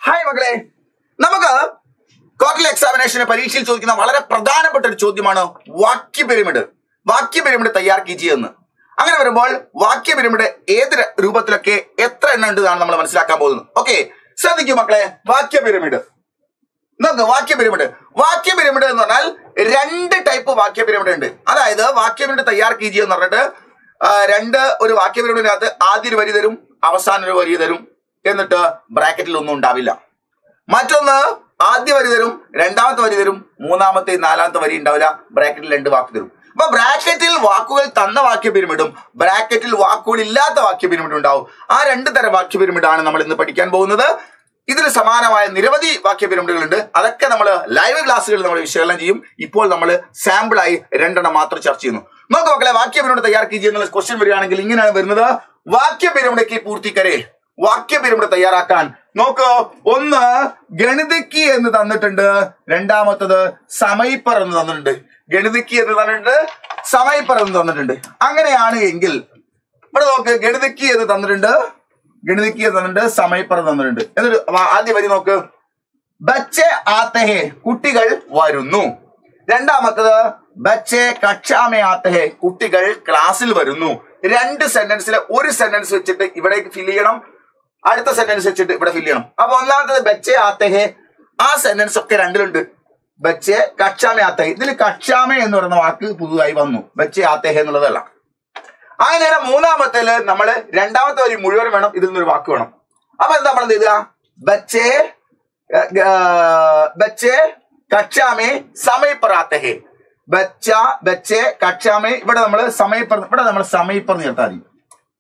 hi മക്കളെ നമുക്ക് quarter എക്സാമിനേഷന് പരീക്ഷയിൽ ചോദിക്കുന്ന വളരെ പ്രധാനപ്പെട്ട ഒരു ചോദ്യമാണ് വാക്യ പിരമിഡ് വാക്യ പിരമിഡ് തയ്യാറാക്കി എന്ന് അങ്ങനെ വരുമ്പോൾ വാക്യ പിരമിഡ് ഏത് ര- രൂപത്തിലൊക്കെ എത്ര എണ്ണം ഉണ്ട് എന്നാണ് നമ്മൾ മനസ്സിലാക്കാൻ പോകുന്നത് ഓക്കെ ശ്രദ്ധിക്കൂ മക്കളെ വാക്യ പിരമിഡ് നോക്ക് വാക്യ പിരമിഡ് വാക്യ പിരമിഡ് എന്ന് പറഞ്ഞാൽ രണ്ട് ടൈപ്പ് വാക്യ പിരമിഡ് ഉണ്ട് അതായത് വാക്യ പിരമിഡ് തയ്യാറാക്കി എന്ന് പറഞ്ഞിട്ട് ആ, രണ്ട് ഒരു വാക്യ പിരമിഡിനകത്ത് ആദ്യ ഒരു വരി തരും അവസാന ഒരു വരി തരും എന്നിട്ട് ബ്രാക്കറ്റിൽ ഒന്നും ഉണ്ടാവില്ല മറ്റൊന്ന് ആദ്യ വരി തരും രണ്ടാമത്തെ വരി തരും മൂന്നാമത്തെ നാലാമത്തെ വരി ഉണ്ടാവില്ല ബ്രാക്കറ്റിൽ രണ്ട് വാക്ക് തരും അപ്പൊ ബ്രാക്കറ്റിൽ വാക്കുകൾ തന്ന വാക്യ പിരമിഡും ബ്രാക്കറ്റിൽ വാക്കുകൾ ഇല്ലാത്ത വാക്യ പിരമിഡും ഉണ്ടാവും ആ രണ്ട് തരം വാക്യ പിരമിഡാണ് നമ്മൾ ഇന്ന് പഠിക്കാൻ പോകുന്നത് ഇതിന് സമാനമായ നിരവധി വാക്യ പിരമിഡുകളുണ്ട് അതൊക്കെ നമ്മൾ ലൈവ് ക്ലാസ്സുകളിൽ നമ്മൾ വിശകലനം ചെയ്യും ഇപ്പോൾ നമ്മൾ സാമ്പിളായി രണ്ടെണ്ണം മാത്രം ചർച്ച ചെയ്യുന്നു നോക്ക് മക്കളെ വാക്യ പിരമിഡ് തയ്യാറാക്കി എന്നുള്ള ക്വസ്റ്റ്യൻ വരികയാണെങ്കിൽ ഇങ്ങനെയാണ് വരുന്നത് വാക്യ പിരമിഡയ്ക്ക് പൂർത്തിക്കരെ വാക്യ പിരമിഡ് തയ്യാറാക്കാൻ നോക്ക് ഒന്ന് ഗണിതക്കി എന്ന് തന്നിട്ടുണ്ട് രണ്ടാമത്തത് സമയപ്പർ എന്ന് തന്നിട്ടുണ്ട് ഗണിതക്കി എന്ന് തന്നിട്ടുണ്ട് സമയപ്പർ എന്ന് തന്നിട്ടുണ്ട് അങ്ങനെയാണ് എങ്കിൽ ഇവിടെ നോക്ക് ഗണിതക്കി എന്ന് തന്നിട്ടുണ്ട് ഗണിതക്കി എന്ന് തന്നിട്ടുണ്ട് സമയപ്പർ എന്ന് തന്നിട്ടുണ്ട് എന്നിട്ട് വ- ആദ്യ വരി നോക്ക് ബച്ചെ ആത്തഹെ കുട്ടികൾ വരുന്നു രണ്ടാമത്തത് ബച്ചെ കക്ഷാമേ ആത്തഹെ കുട്ടികൾ ക്ലാസ്സിൽ വരുന്നു രണ്ട് സെന്റൻസിലെ ഒരു സെന്റൻസ് വെച്ചിട്ട് ഇവിടേക്ക് ഫിൽ ചെയ്യണം അടുത്ത സെന്റൻസ് വെച്ചിട്ട് ഇവിടെ ഫിൽ ചെയ്യണം അപ്പൊ ഒന്നാമത്തത് ബച്ചെ ആത്തഹെ ആ സെന്റൻസ് ഒക്കെ രണ്ടിലുണ്ട് ബച്ചെ കക്ഷാമേ ആത്തഹെ ഇതിൽ കക്ഷാമേ എന്ന് പറയുന്ന വാക്ക് പുതുതായി വന്നു ബച്ചെ ആത്തഹെ എന്നുള്ളതല്ല അങ്ങനെയാണ് മൂന്നാമത്തേല് നമ്മള് രണ്ടാമത്തെ വരി മുഴുവൻ വേണം ഇതിൽ നിന്നൊരു വാക്ക് വേണം അപ്പൊ എന്താ നമ്മൾ എന്ത് ചെയ്യുക ബച്ചേ ഏർ, ഏർ, ബച്ചേ കക്ഷാമേ സമയപ്പറാത്തെ ഹേ ബച്ച ബച്ചേ കക്ഷാമേ ഇവിടെ നമ്മൾ സമയപ്പർ ഇവിടെ നമ്മൾ സമയപ്പർ ചേർത്താൽ മതി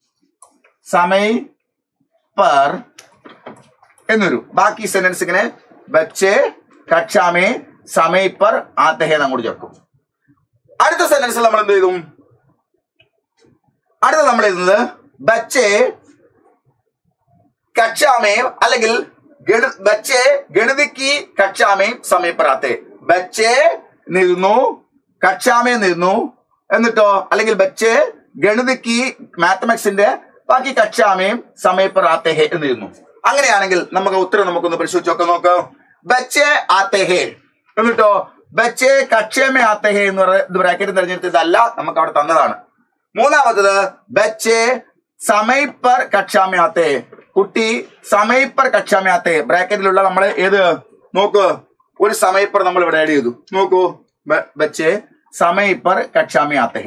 സമയ പർ എന്നൊരു ബാക്കി സെന്റൻസ് ഇങ്ങനെ ബച്ചേ കക്ഷാമേ സമയപ്പർ ആത്തഹേ അങ്ങോട്ട് ചേർക്കും അടുത്ത സെന്റൻസിൽ നമ്മൾ എന്ത് ചെയ്തു അടുത്ത നമ്മൾ എഴുതുന്നത് ബച്ചേ കക്ഷാമേ അല്ലെങ്കിൽ ഗണി ബച്ചേ ഗണിതക്കി കക്ഷാമേ സമയപ്പറാത്തെ ബച്ചേ നിന്നു കക്ഷാമേ നിന്നു എന്നിട്ടോ അല്ലെങ്കിൽ ബച്ചേ ഗണിതക്കി മാത്തമാറ്റിക്സിന്റെ ബാക്കി കക്ഷാമേയും സമയപ്പറാത്തെ ഹേ എന്നിരുന്നു അങ്ങനെയാണെങ്കിൽ നമുക്ക് ഉത്തരം നമുക്കൊന്ന് പരിശോധിച്ച് നോക്കാം നോക്ക് ബച്ചേ ആത്തെ ഹേ എന്നിട്ടോ ബച്ചേ കക്ഷേമേ ആത്തെ ഹേ എന്ന് പറയുന്നത് ബ്രാക്കറ്റ് തിരഞ്ഞെടുത്തതല്ല നമുക്ക് അവിടെ തന്നതാണ് മൂന്നാമത്തത് ബച്ചേ സമയപ്പർ കക്ഷാമ്യാത്തെ കുട്ടി സമയപ്പർ കക്ഷാമ്യാത്തെ ബ്രാക്കറ്റിലുള്ള നമ്മൾ ഏത് നോക്ക് ഒരു സമയപ്പർ നമ്മൾ ഇവിടെ ആഡ് ചെയ്തു നോക്കൂ ബ- ബച്ചേ സമയപ്പർ കക്ഷാമ്യാത്തെ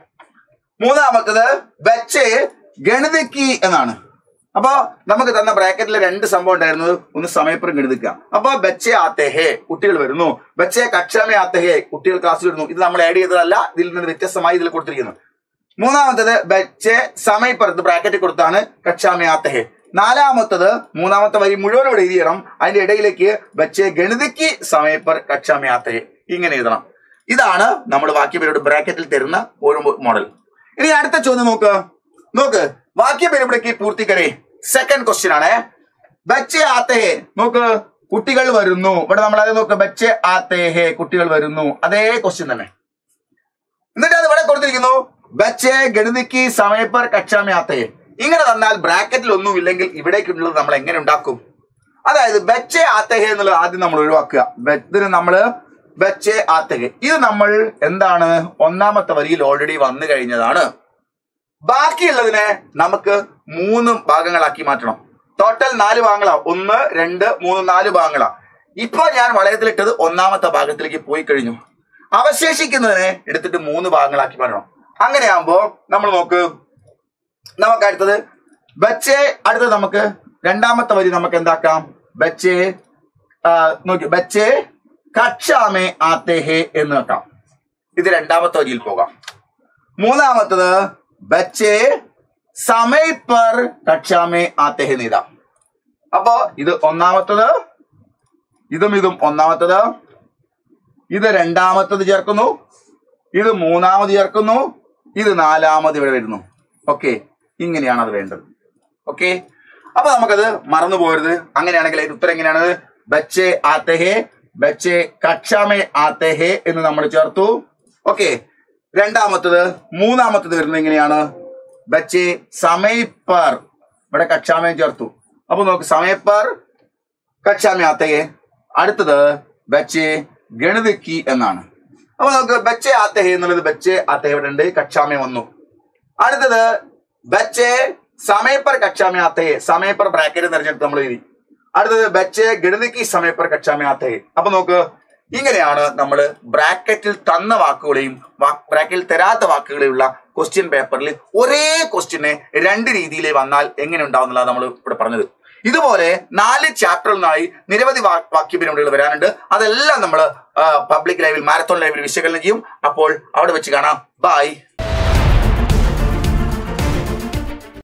മൂന്നാമത്തത് ബച്ചേ ഗണിതക്കി എന്നാണ് അപ്പൊ നമുക്ക് തന്ന ബ്രാക്കറ്റിൽ രണ്ട് സംഭവം ഉണ്ടായിരുന്നത് ഒന്ന് സമയപ്പുറം ഗണിതക്കുക അപ്പൊ ബച്ചെ ആത്തേഹേ കുട്ടികൾ വരുന്നു ബച്ചെ കക്ഷാമേ ആത്തേഹേ കുട്ടികൾ ക്ലാസ്സിൽ വരുന്നു ഇത് നമ്മൾ ആഡ് ചെയ്തതല്ല ഇതിൽ നിന്ന് വ്യത്യസ്തമായി ഇതിൽ കൊടുത്തിരിക്കുന്നത് മൂന്നാമത്തത് ബച്ചെ സമയപ്പുറത്ത് ബ്രാക്കറ്റ് കൊടുത്താണ് കക്ഷാമേ ആത്തേഹേ നാലാമത്തത് മൂന്നാമത്തെ വരി മുഴുവൻ ഇവിടെ എഴുതിയണം അതിന്റെ ഇടയിലേക്ക് ബച്ചെ ഗണിതയ്ക്ക് സമയപ്പർ കക്ഷാമേ ആത്തേഹേ ഇങ്ങനെ എഴുതണം ഇതാണ് നമ്മൾ വാക്യപേരോട് ബ്രാക്കറ്റിൽ തരുന്ന ഒരു മോഡൽ ഇനി അടുത്ത ചോദ്യം നോക്ക് നോക്ക് വാക്യപേരിവിടേക്ക് പൂർത്തിക്കരെ സെക്കൻഡ് ക്വസ്റ്റ്യൻ ആണ് ബച്ചെ ആത്തേ നോക്ക് കുട്ടികൾ വരുന്നു ഇവിടെ നമ്മൾ അത് നോക്ക് ബച്ചെ ആത്തേ ഹേ കുട്ടികൾ വരുന്നു അതേ ക്വസ്റ്റ്യൻ തന്നെ എന്നിട്ട് അത് ഇവിടെ കൊടുത്തിരിക്കുന്നു ബച്ചെ ഗണിതയ്ക്ക് സമയപ്പർ കക്ഷാമേ ആത്തേ ഇങ്ങനെ തന്നാൽ ബ്രാക്കറ്റിൽ ഒന്നും ഇല്ലെങ്കിൽ ഇവിടേക്കുള്ളത് നമ്മൾ എങ്ങനെ ഉണ്ടാക്കും അതായത് ബച്ചെ ആത്തഹെ എന്നുള്ളത് ആദ്യം നമ്മൾ ഒഴിവാക്കുക ബ- ഇതിന് നമ്മള് ബച്ചെ ആത്തഹെ ഇത് നമ്മൾ എന്താണ് ഒന്നാമത്തെ വരിയിൽ ഓൾറെഡി വന്നു കഴിഞ്ഞതാണ് ബാക്കിയുള്ളതിനെ നമുക്ക് മൂന്ന് ഭാഗങ്ങളാക്കി മാറ്റണം ടോട്ടൽ നാല് ഭാഗങ്ങളാ ഒന്ന് രണ്ട് മൂന്ന് നാല് ഭാഗങ്ങളാ ഇപ്പൊ ഞാൻ വളയത്തിലിട്ടത് ഒന്നാമത്തെ ഭാഗത്തിലേക്ക് പോയി കഴിഞ്ഞു അവശേഷിക്കുന്നതിനെ എടുത്തിട്ട് മൂന്ന് ഭാഗങ്ങളാക്കി മാറ്റണം അങ്ങനെയാകുമ്പോ നമ്മൾ നോക്ക് നമുക്ക് അടുത്തത് ബച്ചേ അടുത്തത് നമുക്ക് രണ്ടാമത്തെ വരി നമുക്ക് എന്താക്കാം ബച്ചേ ആ, നോക്കി ബച്ചേ കക്ഷാമേ ആത്തേഹേ എന്ന് വെക്കാം ഇത് രണ്ടാമത്തെ വരിയിൽ പോകാം മൂന്നാമത്തത് ബച്ചേ സമയ പർ കക്ഷാമേ ആത്തേഹേ നീതാം അപ്പോ ഇത് ഒന്നാമത്തത് ഇതും ഇതും ഒന്നാമത്തത് ഇത് രണ്ടാമത്തത് ചേർക്കുന്നു ഇത് മൂന്നാമത് ചേർക്കുന്നു ഇത് നാലാമത് ഇവിടെ വരുന്നു ഓക്കെ ഇങ്ങനെയാണ് അത് വേണ്ടത് ഓക്കെ അപ്പൊ നമുക്കത് മറന്നു പോകരുത് അങ്ങനെയാണെങ്കിൽ അതിന്റെ ഉത്തരം എങ്ങനെയാണ് ബച്ചെ ആത്തേഹേ ബച്ചെ കക്ഷാമേ ആത്തേഹേ എന്ന് നമ്മൾ ചേർത്തു ഓക്കെ രണ്ടാമത്തത് മൂന്നാമത്തത് വരുന്നത് എങ്ങനെയാണ് ബച്ചെ സമയപ്പർ ഇവിടെ കക്ഷാമേ ചേർത്തു അപ്പൊ നോക്ക് സമയപ്പർ കച്ചാമി ആത്തയെ അടുത്തത് ബച്ചെ ഗണിതക്കി എന്നാണ് അപ്പൊ നമുക്ക് ബച്ചെ ആത്തഹെ എന്നുള്ളത് ബച്ചെ ആത്തഹ ഇവിടെ ഉണ്ട് കച്ചാമി വന്നു അടുത്തത് ബച്ചെ സമയപ്പർ കച്ചാമി ആത്തയെ സമയപ്പർ ബ്രാക്കറ്റ് തിരഞ്ഞെടുത്ത് നമ്മൾ എഴുതി അടുത്തത് ബച്ചെ ഗണിതക്കി സമയപ്പർ കച്ചാമി ആത്തയെ അപ്പൊ നോക്ക് ഇങ്ങനെയാണ് നമ്മൾ ബ്രാക്കറ്റിൽ തന്ന വാക്കുകളെയും ബ്രാക്കറ്റിൽ തരാത്ത വാക്കുകളെയും ഉള്ള ക്വസ്റ്റ്യൻ പേപ്പറിൽ ഒരേ ക്വസ്റ്റ്യനെ രണ്ട് രീതിയിൽ വന്നാൽ എങ്ങനെ ഉണ്ടാവുന്നുള്ളത് നമ്മൾ ഇവിടെ പറഞ്ഞത് ഇതുപോലെ നാല് ചാപ്റ്ററിനായി നിരവധി വാ- വാക്യ പിരമിഡുകൾ വരാനുണ്ട് അതെല്ലാം നമ്മൾ പബ്ലിക് ലൈവിൽ മാരത്തോൺ ലൈവിൽ വിശകലനം ചെയ്യും അപ്പോൾ അവിടെ വെച്ച് കാണാം ബൈ